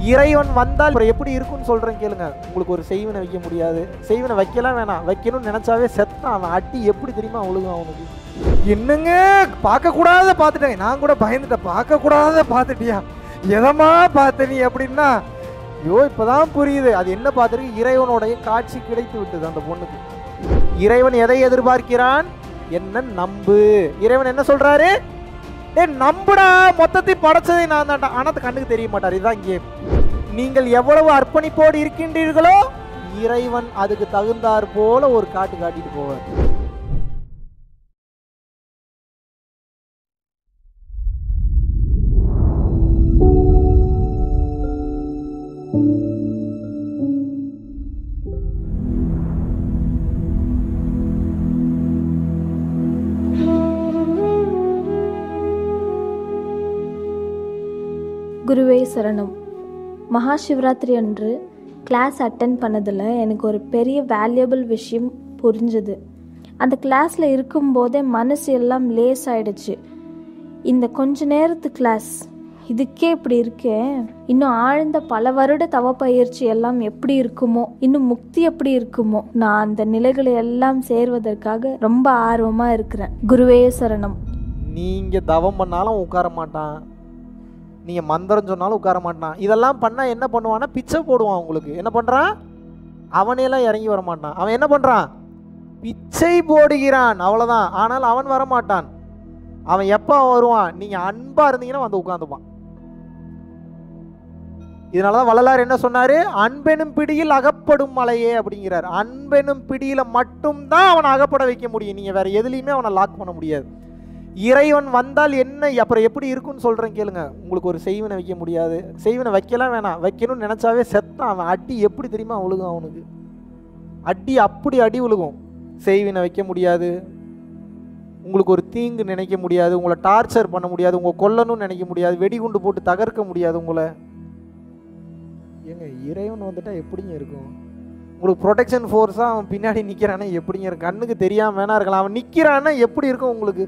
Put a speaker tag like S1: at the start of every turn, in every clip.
S1: இறைவன் வந்தால் அப்புறம் எப்படி இருக்கும்னு சொல்றேன் கேளுங்க உங்களுக்கு ஒரு செய்வனை வைக்க முடியாது செய்வனை வைக்கலாம் வேணாம் வைக்கணும்னு நினைச்சாவே செத்தான் அவன் அடி எப்படி தெரியுமா ஒழுகும் அவனுக்கு என்னங்க பார்க்க கூடாத பார்த்துட்டேன் நான் கூட பயந்துட்டேன் பார்க்க கூடாத பார்த்துட்டியா எதமா பார்த்த நீ அப்படின்னா ஐயோ இப்பதான் புரியுது அது என்ன பார்த்துருக்கு இறைவனுடைய காட்சி கிடைத்து விட்டது அந்த பொண்ணுக்கு இறைவன் எதை எதிர்பார்க்கிறான் என்ன நம்பு இறைவன் என்ன சொல்றாரு ஏ நம்புடா மொத்தத்தை படைச்சதை நான் தான்டா ஆனால் அது கண்ணுக்கு தெரிய மாட்டார் இதுதான் கேம் நீங்கள் எவ்வளவு அர்ப்பணிப்போடு இருக்கின்றீர்களோ இறைவன் அதுக்கு தகுந்தாற் போல ஒரு காட்டு காட்டிட்டு போவார்
S2: குருவே சரணம் மகா சிவராத்திரி அன்று கிளாஸ் அட்டன் பண்ணதில் எனக்கு ஒரு பெரிய வேல்யூபிள் விஷயம் புரிஞ்சுது அந்த கிளாஸில் இருக்கும்போதே மனசு எல்லாம் லேஸ் ஆயிடுச்சு இந்த கொஞ்ச நேரத்து கிளாஸ் இதுக்கே இப்படி இருக்கே இன்னும் ஆழ்ந்த பல வருட தவ பயிற்சி எல்லாம் எப்படி இருக்குமோ இன்னும் முக்தி எப்படி இருக்குமோ நான் அந்த நிலைகளை எல்லாம் சேர்வதற்காக ரொம்ப ஆர்வமாக இருக்கிறேன் குருவே சரணம்
S1: நீங்க தவம் பண்ணாலும் உட்கார மாட்டான் நீங்க மந்திரம் சொன்னாலும் உட்கார மாட்டான் இதெல்லாம் பண்ணா என்ன பண்ணுவான்னா பிச்சை போடுவான் உங்களுக்கு என்ன பண்றான் அவனேலாம் இறங்கி வர மாட்டான் அவன் என்ன பண்றான் பிச்சை போடுகிறான் அவ்வளவுதான் ஆனால் அவன் வர மாட்டான் அவன் எப்போ வருவான் நீங்க அன்பா இருந்தீங்கன்னா வந்து உட்காந்துப்பான் இதனாலதான் வள்ளலார் என்ன சொன்னாரு அன்பெனும் பிடியில் அகப்படும் மலையே அப்படிங்கிறார் அன்பெனும் பிடியில மட்டும்தான் அவனை அகப்பட வைக்க முடியும் நீங்க வேற எதுலையுமே அவனை லாக் பண்ண முடியாது இறைவன் வந்தால் என்ன அப்புறம் எப்படி இருக்கும்னு சொல்றேன் கேளுங்க உங்களுக்கு ஒரு செய்வனை வைக்க முடியாது செய்வனை வைக்கலாம் வேணாம் வைக்கணும்னு நினைச்சாவே செத்தான் அவன் அடி எப்படி தெரியுமா விழுகும் அவனுக்கு அடி அப்படி அடி விழுகும் செய்வினை வைக்க முடியாது உங்களுக்கு ஒரு தீங்கு நினைக்க முடியாது உங்களை டார்ச்சர் பண்ண முடியாது உங்களை கொல்லணும்னு நினைக்க முடியாது வெடிகுண்டு போட்டு தகர்க்க முடியாது உங்களை ஏங்க இறைவன் வந்துட்டா எப்படிங்க இருக்கும் உங்களுக்கு ப்ரொடெக்ஷன் ஃபோர்ஸாக அவன் பின்னாடி நிற்கிறானா எப்படிங்க இருக்கும் கண்ணுக்கு தெரியாம வேணா இருக்கலாம் அவன் நிற்கிறான்னா எப்படி இருக்கும் உங்களுக்கு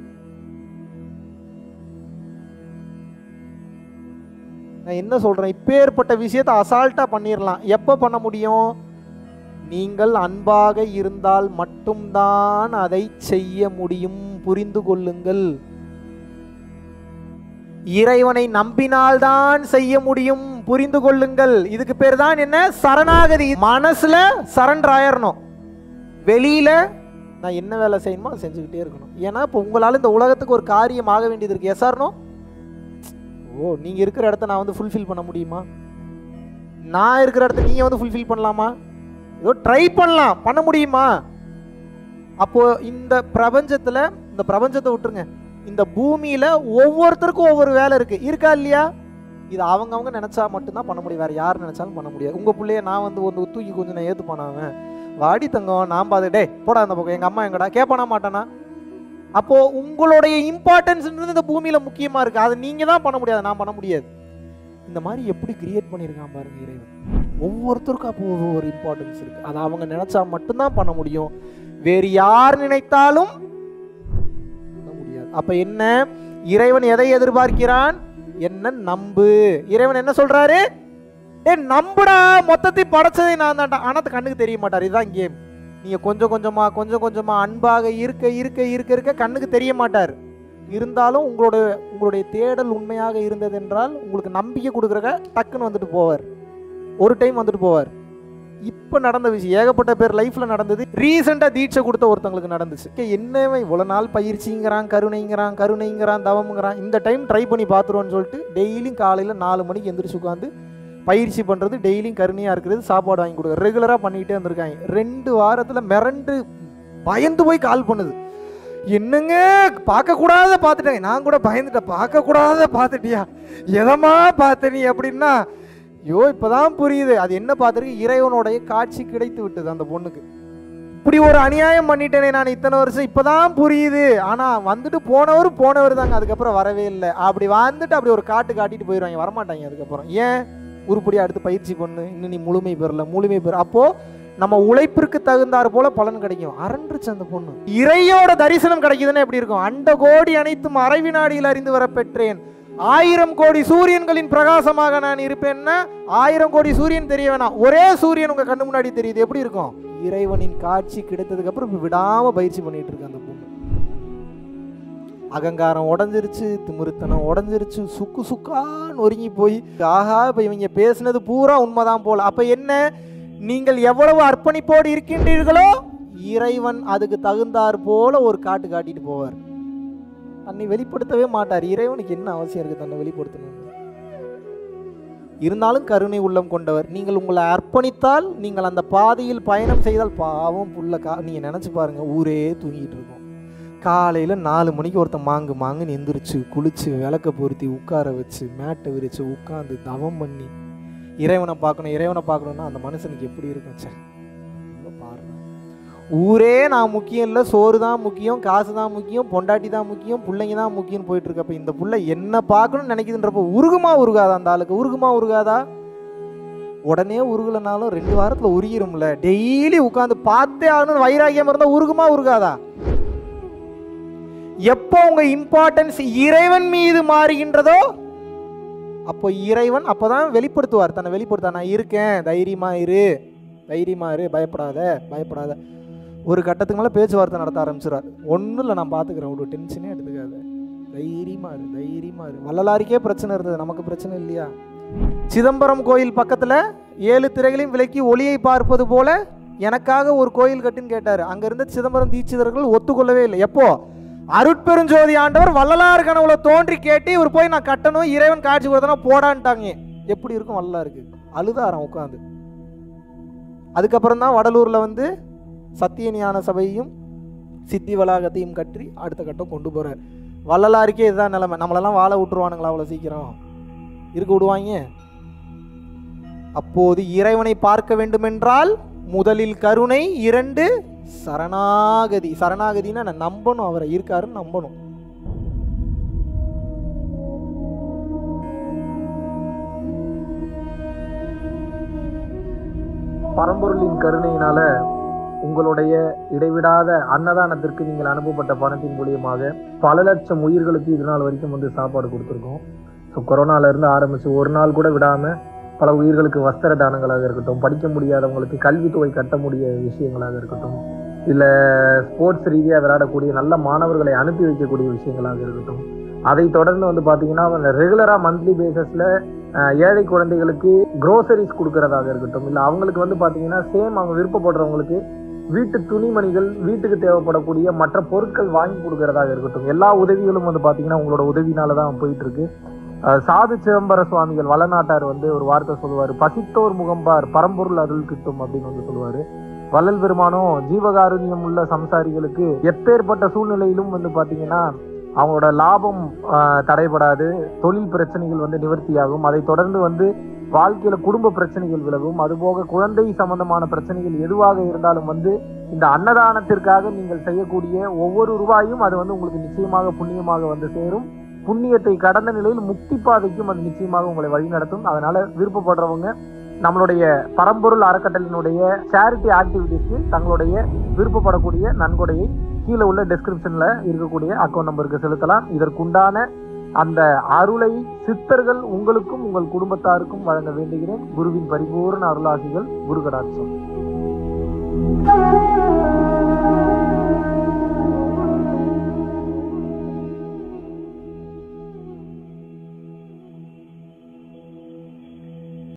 S1: நான் என்ன சொல்கிறேன் இப்பேற்பட்ட விஷயத்தை அசால்ட்டாக பண்ணிடலாம் எப்போ பண்ண முடியும் நீங்கள் அன்பாக இருந்தால் மட்டும்தான் அதை செய்ய முடியும் புரிந்து கொள்ளுங்கள் இறைவனை நம்பினால்தான் செய்ய முடியும் புரிந்து கொள்ளுங்கள் இதுக்கு பேர் தான் என்ன சரணாகதி மனசுல சரண்டர் ஆயிரணும் வெளியில நான் என்ன வேலை செய்யணுமோ அதை செஞ்சுக்கிட்டே இருக்கணும் ஏன்னா இப்போ உங்களால் இந்த உலகத்துக்கு ஒரு காரியம் ஆக வேண்டியது இருக்கு எஸ்ஆர்னோ ஓ நீங்க இருக்கிற இடத்த நான் வந்து ஃபுல்ஃபில் பண்ண முடியுமா நான் இருக்கிற இடத்த நீங்க வந்து ஃபுல்ஃபில் பண்ணலாமா ஏதோ ட்ரை பண்ணலாம் பண்ண முடியுமா அப்போ இந்த பிரபஞ்சத்துல இந்த பிரபஞ்சத்தை விட்டுருங்க இந்த பூமியில ஒவ்வொருத்தருக்கும் ஒவ்வொரு வேலை இருக்கு இருக்கா இல்லையா இது அவங்கவங்க நினைச்சா மட்டும்தான் பண்ண முடியும் வேற யார் நினைச்சாலும் பண்ண முடியாது உங்க பிள்ளைய நான் வந்து வந்து தூக்கி கொஞ்சம் நான் ஏத்து பண்ணாம வாடி தங்கம் நான் பார்த்து டே போடா அந்த பக்கம் எங்க அம்மா எங்கடா கேட்பானா மாட்டானா அப்போ உங்களுடைய இம்பார்ட்டன்ஸ்ன்றது இந்த பூமியில முக்கியமா இருக்கு அது நீங்க தான் பண்ண முடியாது நான் பண்ண முடியாது இந்த மாதிரி எப்படி கிரியேட் பண்ணியிருக்கான் பாருங்க இறைவன் ஒவ்வொருத்தருக்கும் அப்போ ஒரு இம்பார்ட்டன்ஸ் இருக்கு அதை அவங்க நினைச்சா மட்டும்தான் பண்ண முடியும் வேறு யார் நினைத்தாலும் பண்ண முடியாது அப்ப என்ன இறைவன் எதை எதிர்பார்க்கிறான் என்ன நம்பு இறைவன் என்ன சொல்றாரு ஏ நம்புடா மொத்தத்தை படைச்சதை நான் தான்டா ஆனால் அது கண்ணுக்கு தெரிய மாட்டார் இதுதான் கேம் நீங்க கொஞ்சம் கொஞ்சமா கொஞ்சம் கொஞ்சமா அன்பாக இருக்க இருக்க இருக்க இருக்க கண்ணுக்கு தெரிய மாட்டார் இருந்தாலும் உங்களோட உங்களுடைய தேடல் உண்மையாக இருந்தது என்றால் உங்களுக்கு நம்பிக்கை கொடுக்குறக்க டக்குன்னு வந்துட்டு போவார் ஒரு டைம் வந்துட்டு போவார் இப்போ நடந்த விஷயம் ஏகப்பட்ட பேர் லைஃப்ல நடந்தது ரீசெண்டாக தீட்சை கொடுத்த ஒருத்தங்களுக்கு நடந்துச்சு ஓகே, என்னவே இவ்வளோ நாள் பயிற்சிங்கிறான் கருணைங்கிறான் கருணைங்கிறான் தவம்ங்கிறான் இந்த டைம் ட்ரை பண்ணி பார்த்துருவோன்னு சொல்லிட்டு டெய்லியும் காலையில் நாலு மணிக்கு எந்திரிச்சு உட்காந்து பயிற்சி பண்ணுறது டெய்லியும் கருணையாக இருக்கிறது சாப்பாடு வாங்கி கொடுக்குறது ரெகுலராக பண்ணிக்கிட்டே வந்திருக்காங்க ரெண்டு வாரத்தில் மிரண்டு பயந்து போய் கால் பண்ணுது என்னங்க பார்க்கக்கூடாத பார்த்துட்டேன் நான் கூட பயந்துட்டேன் பார்க்கக்கூடாத பார்த்துட்டியா எதமா பார்த்த நீ அப்படின்னா ஐயோ இப்பதான் புரியுது அது என்ன பார்த்துருக்கு இறைவனுடைய காட்சி கிடைத்து விட்டது அந்த பொண்ணுக்கு இப்படி ஒரு அநியாயம் பண்ணிட்டேனே நான் இத்தனை வருஷம் இப்பதான் புரியுது ஆனா வந்துட்டு போனவர் போனவர் தாங்க அதுக்கப்புறம் வரவே இல்லை அப்படி வந்துட்டு அப்படி ஒரு காட்டு காட்டிட்டு போயிடுவாங்க வரமாட்டாங்க அதுக்கப்புறம் ஏன் உருப்படியா அடுத்து பயிற்சி பண்ணு இன்னும் நீ முழுமை பெறல முழுமை பெற அப்போ நம்ம உழைப்பிற்கு தகுந்தாற் போல பலன் கிடைக்கும் அரண்டுச்சு அந்த பொண்ணு இறையோட தரிசனம் கிடைக்குதுன்னா எப்படி இருக்கும் அண்ட கோடி அனைத்தும் அரை வினாடியில் அறிந்து வர பெற்றேன் ஆயிரம் கோடி சூரியன்களின் பிரகாசமாக நான் இருப்பேன்னா ஆயிரம் கோடி சூரியன் தெரிய வேணாம் ஒரே சூரியன் உங்க கண்ணு முன்னாடி தெரியுது எப்படி இருக்கும் இறைவனின் காட்சி கிடைத்ததுக்கு அப்புறம் இப்ப விடாம பயிற்சி பண்ணிட்டு இருக்கு அந்த பொண்ணு அகங்காரம் உடஞ்சிருச்சு திமிருத்தனம் உடஞ்சிருச்சு சுக்கு சுக்கான்னு ஒருங்கி போய் ஆஹா இப்போ இவங்க பேசுனது பூரா உண்மைதான் போல அப்ப என்ன நீங்கள் எவ்வளவு அர்ப்பணிப்போடு இருக்கின்றீர்களோ இறைவன் அதுக்கு தகுந்தாற் போல ஒரு காட்டு காட்டிட்டு போவார் தன்னை வெளிப்படுத்தவே மாட்டார் இறைவனுக்கு என்ன அவசியம் இருக்கு தன்னை வெளிப்படுத்தணும் இருந்தாலும் கருணை உள்ளம் கொண்டவர் நீங்கள் உங்களை அர்ப்பணித்தால் நீங்கள் அந்த பாதையில் பயணம் செய்தால் பாவம் புள்ள கா நீங்கள் நினச்சி பாருங்க ஊரே தூங்கிட்டு இருக்கும் காலையில் நாலு மணிக்கு ஒருத்தன் மாங்கு மாங்குன்னு எந்திரிச்சு குளிச்சு விளக்க பொருத்தி உட்கார வச்சு மேட்டை விரிச்சு உட்காந்து தவம் பண்ணி இறைவனை பார்க்கணும் இறைவனை பார்க்கணுன்னா அந்த மனுஷனுக்கு எப்படி இருக்கும் சே பாருங்க ஊரே நான் முக்கியம் இல்லை சோறு தான் முக்கியம் காசு தான் முக்கியம் பொண்டாட்டி தான் முக்கியம் பிள்ளைங்க தான் முக்கியம்னு போயிட்டு இருக்கப்ப இந்த புள்ள என்ன பார்க்கணும்னு நினைக்குதுன்றப்ப உருகுமா உருகாதா அந்த ஆளுக்கு உருகுமா உருகாதா உடனே உருகலைனாலும் ரெண்டு வாரத்தில் உருகிரும்ல டெய்லி உட்காந்து பார்த்தே ஆகணும்னு வைராகியம் இருந்தால் உருகுமா உருகாதா எப்போ உங்க இம்பார்ட்டன்ஸ் இறைவன் மீது மாறுகின்றதோ அப்போ இறைவன் அப்போதான் வெளிப்படுத்துவார் தன்னை வெளிப்படுத்த நான் இருக்கேன் தைரியமா இரு தைரியமா இரு பயப்படாத பயப்படாத ஒரு கட்டத்துக்கு மேலே பேச்சுவார்த்தை நடத்த ஆரம்பிச்சிடார் ஒன்றும் இல்லை நான் பார்த்துக்கிறேன் ஒரு டென்ஷனே எடுத்துக்காத தைரியமா இரு தைரியமா இரு வள்ளலாருக்கே பிரச்சனை இருந்தது நமக்கு பிரச்சனை இல்லையா சிதம்பரம் கோயில் பக்கத்தில் ஏழு திரைகளையும் விலக்கி ஒளியை பார்ப்பது போல எனக்காக ஒரு கோயில் கட்டுன்னு கேட்டார் அங்க இருந்த சிதம்பரம் தீட்சிதர்கள் ஒத்துக்கொள்ளவே இல்லை எப்போ அருட்பெருஞ்சோதி ஆண்டவர் வள்ளலார் கனவுல தோன்றி கேட்டு இவர் போய் நான் கட்டணும் இறைவன் காட்சி கொடுத்தனா போடான்ட்டாங்க எப்படி இருக்கும் வள்ளலாருக்கு அழுதாராம் உட்காந்து அதுக்கப்புறம் தான் வடலூர்ல வந்து சத்திய ஞான சபையும் சித்தி வளாகத்தையும் கற்றி அடுத்த கட்டம் கொண்டு போறார் வள்ளலாருக்கே இதுதான் நிலைமை நம்மளெல்லாம் வாழ விட்டுருவானுங்களா அவ்வளோ சீக்கிரம் இருக்க விடுவாங்க அப்போது இறைவனை பார்க்க வேண்டுமென்றால் முதலில் கருணை இரண்டு சரணாகதி சரணாகதினா நான் நம்பணும் அவரை இருக்காருன்னு நம்பணும்
S3: பரம்பொருளின் கருணையினால உங்களுடைய இடைவிடாத அன்னதானத்திற்கு நீங்கள் அனுப்பப்பட்ட பணத்தின் மூலியமாக பல லட்சம் உயிர்களுக்கு இது நாள் வரைக்கும் வந்து சாப்பாடு கொடுத்துருக்கோம் ஸோ கொரோனால இருந்து ஆரம்பிச்சு ஒரு நாள் கூட விடாம பல உயிர்களுக்கு வஸ்திர தானங்களாக இருக்கட்டும் படிக்க முடியாதவங்களுக்கு கல்வித்தொகை கட்ட முடிய விஷயங்களாக இருக்கட்டும் இல்ல ஸ்போர்ட்ஸ் ரீதியாக விளையாடக்கூடிய நல்ல மாணவர்களை அனுப்பி வைக்கக்கூடிய விஷயங்களாக இருக்கட்டும் அதை தொடர்ந்து வந்து பாத்தீங்கன்னா ரெகுலரா மந்த்லி பேசிஸ்ல ஏழை குழந்தைகளுக்கு க்ரோசரிஸ் கொடுக்கறதாக இருக்கட்டும் இல்ல அவங்களுக்கு வந்து பாத்தீங்கன்னா சேம் அவங்க விருப்பப்படுறவங்களுக்கு வீட்டு துணிமணிகள் வீட்டுக்கு தேவைப்படக்கூடிய மற்ற பொருட்கள் வாங்கி கொடுக்கறதாக இருக்கட்டும் எல்லா உதவிகளும் வந்து பாத்தீங்கன்னா உங்களோட உதவினால தான் போயிட்டு இருக்கு அஹ் சாது சிதம்பர சுவாமிகள் வளநாட்டார் வந்து ஒரு வார்த்தை சொல்லுவாரு பசித்தோர் முகம்பார் பரம்பொருள் அருள் கிட்டும் அப்படின்னு வந்து சொல்லுவாரு வள்ளல் பெருமானும் ஜீவகாருண்யம் உள்ள சம்சாரிகளுக்கு எப்பேற்பட்ட சூழ்நிலையிலும் வந்து பாத்தீங்கன்னா அவங்களோட லாபம் ஆஹ், தடைபடாது தொழில் பிரச்சனைகள் வந்து நிவர்த்தியாகும் அதை தொடர்ந்து வந்து வாழ்க்கையில குடும்ப பிரச்சனைகள் விலகும் அதுபோக குழந்தை சம்பந்தமான பிரச்சனைகள் எதுவாக இருந்தாலும் வந்து இந்த அன்னதானத்திற்காக நீங்கள் செய்யக்கூடிய ஒவ்வொரு ரூபாயும் அது வந்து உங்களுக்கு நிச்சயமாக புண்ணியமாக வந்து சேரும் புண்ணியத்தை கடந்த நிலையில் முக்தி பாதைக்கும் அது நிச்சயமாக உங்களை வழிநடத்தும் அதனால விருப்பப்படுறவங்க நம்மளுடைய பரம்பொருள் அறக்கட்டளையினுடைய சேரிட்டி ஆக்டிவிட்டிஸ்க்கு தங்களுடைய விருப்பப்படக்கூடிய நன்கொடையை கீழே உள்ள டெஸ்கிரிப்ஷன்ல இருக்கக்கூடிய அக்கௌண்ட் நம்பருக்கு செலுத்தலாம் இதற்குண்டான அந்த அருளை சித்தர்கள் உங்களுக்கும் உங்கள் குடும்பத்தாருக்கும் வழங்க வேண்டுகிறேன் குருவின் பரிபூர்ண அருளாசிகள் குரு கடாட்சம்